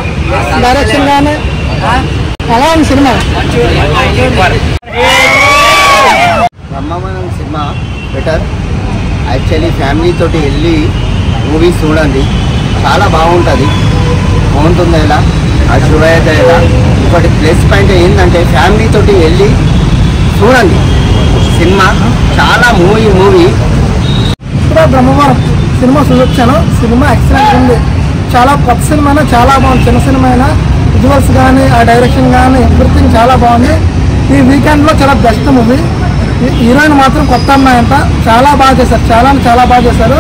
direction కానీ ఎలా ఉంది cinema Brahmavaram cinema better actually family తోటి వెళ్ళి మూవీస్ చూడండి చాలా బాగుంటుంది బాగుంటుంది ఎలా ఆ శుభయత ఎలా ఇంకోటి ప్లస్ పాయింట్ ఏంటంటే ఫ్యామిలీ తోటి వెళ్ళి చూడండి సినిమా చాలా మూవీ మూవీ ఇప్పుడు బ్రహ్మవరం సినిమా చూసొచ్చాను సినిమా ఎక్సలెంట్ ఉంది చాలా కొత్త సినిమా చాలా బాగుంది చిన్న సినిమా అయినా విజువల్స్ కానీ ఆ డైరెక్షన్ కానీ ఎవ్రీథింగ్ చాలా బాగుంది ఈ వీకెండ్లో చాలా బెస్ట్ మూవీ హీరోయిన్ మాత్రం కొత్త అమ్మాయి అంట చాలా బాగా చేశారు చాలా అంటే చాలా బాగా చేశారు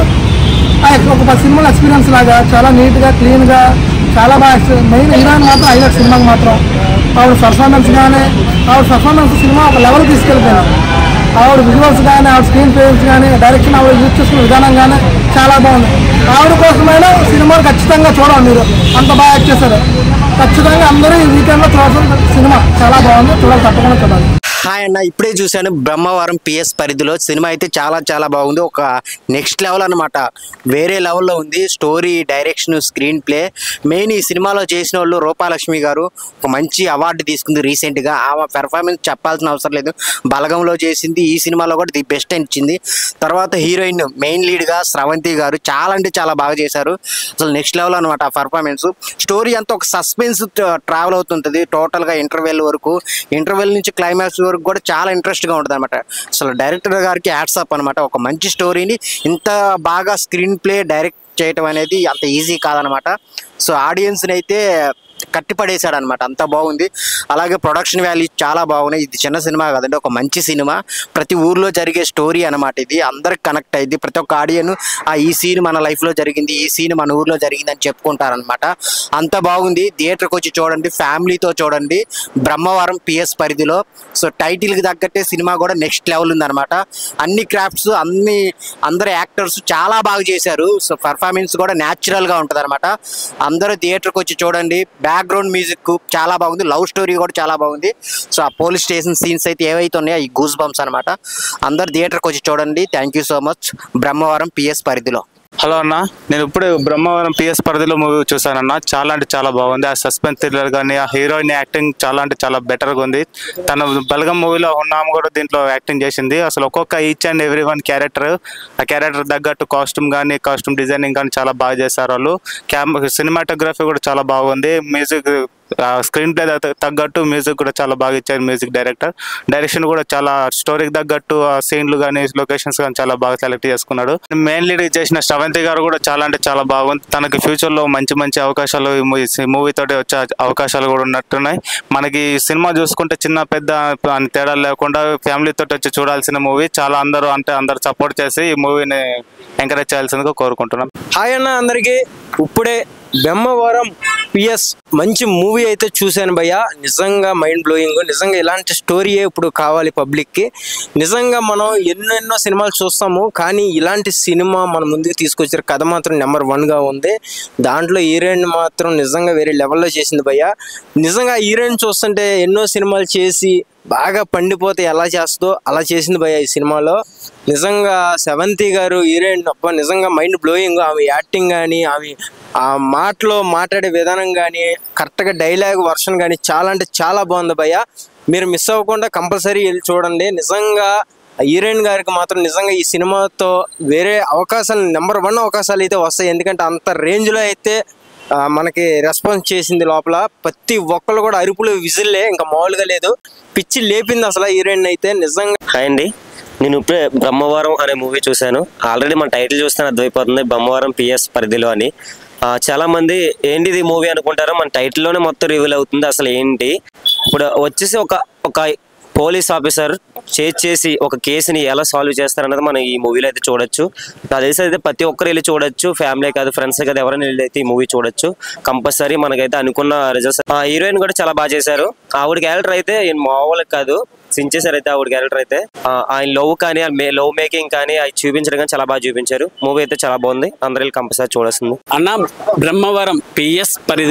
ఆ ఒక పది సినిమాల ఎక్స్పీరియన్స్ లాగా చాలా నీట్గా క్లీన్గా చాలా బాగా మెయిన్ హీరోయిన్ మాత్రం హైలైట్ సినిమాకి మాత్రం ఆవిడ పర్ఫార్మెన్స్ కానీ ఆవిడ పర్ఫార్మెన్స్ సినిమా ఒక లెవెల్ తీసుకెళ్ళిపోయింది ఆవిడ విజువల్స్ కానీ ఆవిడ స్క్రీన్ ప్లేయర్స్ కానీ డైరెక్షన్ ఆవిడ యూజ్ చేసుకున్న విధానం కానీ చాలా బాగుంది ఆవిడ కోసమైనా సినిమాలు ఖచ్చితంగా చూడాలి మీరు అంత బాగా యాక్ట్ చేశారు ఖచ్చితంగా అందరూ ఈ వీకెండ్లో చూడాల్సిన సినిమా చాలా బాగుంది చూడాలి తప్పకుండా చూడాలి హాయ్ అన్న ఇప్పుడే చూశాను బ్రహ్మవరం పిఎస్ పరిధిలో సినిమా అయితే చాలా చాలా బాగుంది ఒక నెక్స్ట్ లెవెల్ అన్నమాట వేరే లెవెల్లో ఉంది story direction screenplay main ఈ సినిమాలో చేసిన వాళ్ళు రూపాలక్ష్మి గారు ఒక మంచి అవార్డు తీసుకుంది రీసెంట్గా ఆమె పెర్ఫార్మెన్స్ చెప్పాల్సిన అవసరం లేదు బలగంలో చేసింది ఈ సినిమాలో కూడా ది బెస్ట్ ఇచ్చింది తర్వాత హీరోయిన్ మెయిన్ లీడ్గా స్రవంతి గారు చాలా అంటే చాలా బాగా చేశారు అసలు నెక్స్ట్ లెవెల్ అనమాట ఆ పర్ఫార్మెన్స్ స్టోరీ అంతా ఒక సస్పెన్స్ ట్రావెల్ అవుతుంటుంది టోటల్గా ఇంటర్వెల్ వరకు ఇంటర్వెల్ నుంచి క్లైమాక్స్ వరకు కూడా చాలా ఇంట్రెస్ట్గా ఉంటుంది అనమాట అసలు డైరెక్టర్ గారికి యాడ్సప్ అనమాట ఒక మంచి స్టోరీని ఇంత బాగా స్క్రీన్ ప్లే డైరెక్ట్ చేయటం అనేది అంత ఈజీ కాదనమాట సో ఆడియన్స్ని అయితే కట్టిపడేశాడు అనమాట అంత బాగుంది అలాగే ప్రొడక్షన్ వాల్యూ చాలా బాగున్నాయి ఇది చిన్న సినిమా కదండి ఒక మంచి సినిమా ప్రతి ఊర్లో జరిగే స్టోరీ అనమాట ఇది అందరికి కనెక్ట్ అయింది ప్రతి ఒక్క ఆడియన్ ఆ ఈ సీన్ మన లైఫ్లో జరిగింది ఈ సీన్ మన ఊర్లో జరిగింది అని చెప్పుకుంటారనమాట అంత బాగుంది థియేటర్కి వచ్చి చూడండి ఫ్యామిలీతో చూడండి బ్రహ్మవరం పిఎస్ పరిధిలో సో టైటిల్కి తగ్గట్టే సినిమా కూడా నెక్స్ట్ లెవెల్ ఉందన్నమాట అన్ని క్రాఫ్ట్స్ అన్ని అందరు యాక్టర్స్ చాలా బాగా చేశారు సో పర్ఫార్మెన్స్ కూడా న్యాచురల్గా ఉంటుంది అనమాట అందరూ థియేటర్కి వచ్చి చూడండి బ్యాక్గ్రౌండ్ మ్యూజిక్ చాలా బాగుంది లవ్ స్టోరీ కూడా చాలా బాగుంది సో ఆ పోలీస్ స్టేషన్ సీన్స్ అయితే ఏవైతే ఉన్నాయో ఈ గూస్ బంప్స్ అనమాట అందరు థియేటర్కి వచ్చి చూడండి thank you so much Brahmavaram PS పరిధిలో హలో అన్న నేను ఇప్పుడే బ్రహ్మవరం పిఎస్ పరిధిలో మూవీ చూసానన్న చాలా అంటే చాలా బాగుంది ఆ సస్పెన్స్ థ్రిల్లర్ కానీ ఆ హీరోయిన్ యాక్టింగ్ చాలా అంటే చాలా బెటర్గా ఉంది తన బలగం మూవీలో ఉన్నాము కూడా దీంట్లో యాక్టింగ్ చేసింది అసలు ఒక్కొక్క each and every one character ఆ క్యారెక్టర్ తగ్గట్టు కాస్ట్యూమ్ కానీ కాస్ట్యూమ్ డిజైనింగ్ కానీ చాలా బాగా చేశారు వాళ్ళు క్యామ్ సినిమాటోగ్రఫీ కూడా చాలా బాగుంది మ్యూజిక్ స్క్రీన్ ప్లే తగ్గట్టు మ్యూజిక్ కూడా చాలా బాగా ఇచ్చారు మ్యూజిక్ డైరెక్టర్ డైరెక్షన్ కూడా చాలా స్టోరీకి తగ్గట్టు ఆ సీన్లు కానీ లొకేషన్స్ కానీ చాలా బాగా సెలెక్ట్ చేసుకున్నాడు మెయిన్ లీడ్ చేసిన శ్రవంతి గారు కూడా చాలా అంటే చాలా బాగుంది తనకి ఫ్యూచర్ లో మంచి మంచి అవకాశాలు ఈ మూవీ తోటి వచ్చే అవకాశాలు కూడా ఉన్నట్టున్నాయి మనకి ఈ సినిమా చూసుకుంటే చిన్న పెద్ద అని తేడా లేకుండా ఫ్యామిలీ తోటి వచ్చి చూడాల్సిన మూవీ చాలా అందరూ అంటే అందరు సపోర్ట్ చేసి ఈ మూవీని ఎంకరేజ్ చేయాల్సిందిగా కోరుకుంటున్నాం హాయ్ అన్న అందరికి ఇప్పుడే బెమ్మవరం పిఎస్ మంచి మూవీ అయితే చూశాను భయ్య నిజంగా మైండ్ బ్లోయింగ్ నిజంగా ఇలాంటి స్టోరీయే ఇప్పుడు కావాలి పబ్లిక్కి నిజంగా మనం ఎన్నెన్నో సినిమాలు చూస్తాము కానీ ఇలాంటి సినిమా మన ముందుకు తీసుకొచ్చారు కథ మాత్రం నెంబర్ వన్గా ఉంది దాంట్లో హీరోయిన్ మాత్రం నిజంగా వేరే లెవెల్లో చేసింది భయ్య నిజంగా హీరోయిన్ చూస్తుంటే ఎన్నో సినిమాలు చేసి బాగా పండిపోతే ఎలా చేస్తుందో అలా చేసింది భయ్య ఈ సినిమాలో నిజంగా సెవంతి గారు హీరోయిన్ అబ్బా నిజంగా మైండ్ బ్లోయింగ్ ఆమె యాక్టింగ్ కానీ ఆమె ఆ మాటలో మాట్లాడే విధానం కానీ కరెక్ట్గా డైలాగ్ వర్షన్ కానీ చాలా అంటే చాలా బాగుంది భయ్య మీరు మిస్ అవ్వకుండా కంపల్సరీ వెళ్ళి చూడండి నిజంగా హీరోయిన్ గారికి మాత్రం నిజంగా ఈ సినిమాతో వేరే అవకాశాలు నెంబర్ వన్ అవకాశాలు అయితే వస్తాయి ఎందుకంటే అంత రేంజ్లో అయితే ఆ, మనకి రెస్పాన్స్ చేసింది లోపల ప్రతి ఒక్కళ్ళు కూడా అరుపులు విజిల్లే ఇంకా మామూలుగా లేదు పిచ్చి లేపింది అసలు హీరోయిన్ అయితే నిజంగా హాయ్ అండి నేను ఇప్పుడే బ్రహ్మవరం అనే మూవీ చూశాను ఆల్రెడీ మన టైటిల్ చూస్తే అర్థమైపోతుంది బ్రహ్మవరం పిఎస్ పరిధిలో అని ఆ, చాలా మంది ఏంటి ఇది మూవీ అనుకుంటారో మన టైటిల్లోనే మొత్తం రివీల్ అవుతుంది అసలు ఏంటి ఇప్పుడు వచ్చేసి ఒక ఒక పోలీస్ ఆఫీసర్ చేజ్ చేసి ఒక కేసుని ఎలా సాల్వ్ చేస్తారన్నది మనం ఈ మూవీలో అయితే చూడొచ్చు నాకు తెలిసి అయితే ప్రతి ఒక్కరు వెళ్ళి చూడొచ్చు ఫ్యామిలీ కాదు ఫ్రెండ్స్ కాదు ఎవరైనా వెళ్ళి అయితే ఈ మూవీ చూడొచ్చు కంపల్సరీ మనకైతే అనుకున్న రిజల్ట్స్ ఆ హీరోయిన్ కూడా చాలా బాగా చేశారు ఆవిడ క్యారెక్టర్ అయితే ఈయన మామూలు కాదు సించేశారు అయితే ఆవిడ క్యారెక్టర్ అయితే ఆ, ఆయన లవ్ కానీ లవ్ మేకింగ్ కానీ అవి చూపించడం కానీ చాలా బాగా చూపించారు మూవీ అయితే చాలా బాగుంది అందరూ వెళ్ళి కంపల్సరీ చూడాల్సింది అన్న బ్రహ్మవరం పిఎస్ పరిధిలో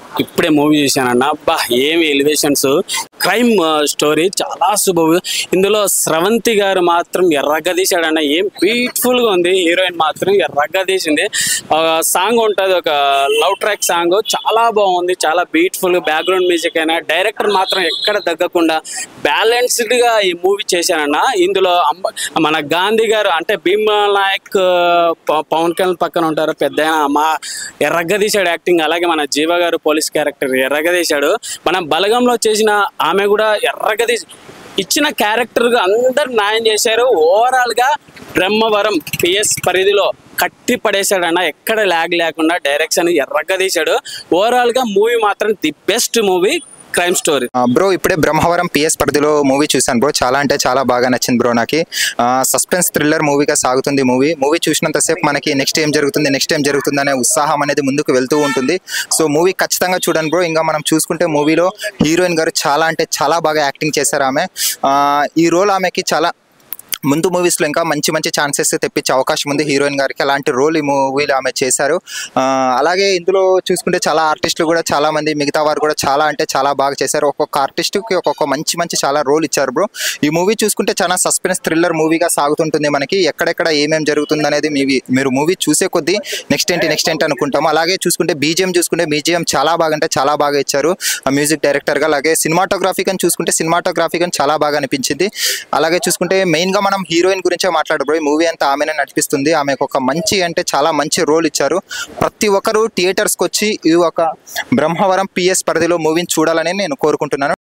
ఇప్పుడే మూవీ చూశానన్న అబ్బా ఏమి ఎలివేషన్స్ క్రైమ్ స్టోరీ చాలా శుభ ఇందులో స్రవంతి గారు మాత్రం ఎర్రగా తీశాడన్న ఏం బ్యూటిఫుల్ గా ఉంది హీరోయిన్ మాత్రం ఎర్రగా తీసింది సాంగ్ ఉంటుంది ఒక లవ్ ట్రాక్ సాంగ్ చాలా బాగుంది చాలా బ్యూటిఫుల్ బ్యాక్గ్రౌండ్ మ్యూజిక్ అయినా డైరెక్టర్ మాత్రం ఎక్కడ తగ్గకుండా బ్యాలెన్స్డ్ గా ఈ మూవీ చేశానన్న ఇందులో అంబ- మన గాంధీ గారు అంటే భీమ్ నాయక్ ప- పవన్ కళ్యాణ్ పక్కన ఉంటారు పెద్ద మా ఎర్రగా తీశాడు యాక్టింగ్ అలాగే మన జీవ గారు పోలీస్ క్యారెక్టర్ ఎర్రగా తీశాడు మన బలగంలో చేసిన ఆమె కూడా ఎర్రగా తీసి ఇచ్చిన క్యారెక్టర్ అందరు న్యాయం చేశారు ఓవరాల్ గా బ్రహ్మవరం పిఎస్ పరిధిలో కట్టి పడేశాడన్న ఎక్కడ ల్యాగ్ లేకుండా డైరెక్షన్ ఎర్రగా తీశాడు ఓవరాల్ గా మూవీ మాత్రం the best movie crime story bro ఇప్పుడే బ్రహ్మవరం పిఎస్ పరిధిలో మూవీ చూశాను బ్రో చాలా అంటే చాలా బాగా నచ్చింది బ్రో నాకు సస్పెన్స్ థ్రిల్లర్ మూవీగా సాగుతుంది మూవీ మూవీ చూసినంతసేపు మనకి నెక్స్ట్ ఏం జరుగుతుంది నెక్స్ట్ ఏం జరుగుతుంది అనే ఉత్సాహం అనేది ముందుకు వెళ్తూ ఉంటుంది సో మూవీ ఖచ్చితంగా చూడండి బ్రో ఇంకా మనం చూసుకుంటే మూవీలో హీరోయిన్ గారు చాలా అంటే చాలా బాగా యాక్టింగ్ చేశారు ఆమె ఆ, ఈ రోల్ ఆమెకి చాలా ముందు మూవీస్లో ఇంకా మంచి మంచి ఛాన్సెస్ తెప్పించే అవకాశం ఉంది హీరోయిన్ గారికి అలాంటి రోల్ ఈ మూవీలో ఆమె చేశారు ఆ, అలాగే ఇందులో చూసుకుంటే చాలా ఆర్టిస్టులు కూడా చాలా మంది మిగతా వారు కూడా చాలా అంటే చాలా బాగా చేశారు ఒక్కొక్క ఆర్టిస్ట్కి ఒక్కొక్క మంచి మంచి చాలా రోల్ ఇచ్చారు బ్రో ఈ మూవీ చూసుకుంటే చాలా సస్పెన్స్ థ్రిల్లర్ మూవీగా సాగుతుంటుంది మనకి ఎక్కడెక్కడ ఏమేం జరుగుతుంది అనేది మీవి మీరు మూవీ చూసే కొద్దీ నెక్స్ట్ ఏంటి నెక్స్ట్ ఏంటి అనుకుంటాము అలాగే చూసుకుంటే బీజిఎం చూసుకుంటే బీజిఎం చాలా బాగా అంటే చాలా బాగా ఇచ్చారు ఆ మ్యూజిక్ డైరెక్టర్గా అలాగే సినిమాటోగ్రఫీ కానీ చూసుకుంటే సినిమాటోగ్రఫీ కానీ చాలా బాగా అనిపించింది అలాగే చూసుకుంటే మెయిన్గా మనం హీరోయిన్ గురించే మాట్లాడబో ఈ మూవీ అంతా ఆమెనే నడిపిస్తుంది ఆమెకు ఒక మంచి అంటే చాలా మంచి రోల్ ఇచ్చారు ప్రతి ఒక్కరు థియేటర్స్కి వచ్చి ఈ ఒక బ్రహ్మవరం పిఎస్ పరిధిలో మూవీని చూడాలని నేను కోరుకుంటున్నాను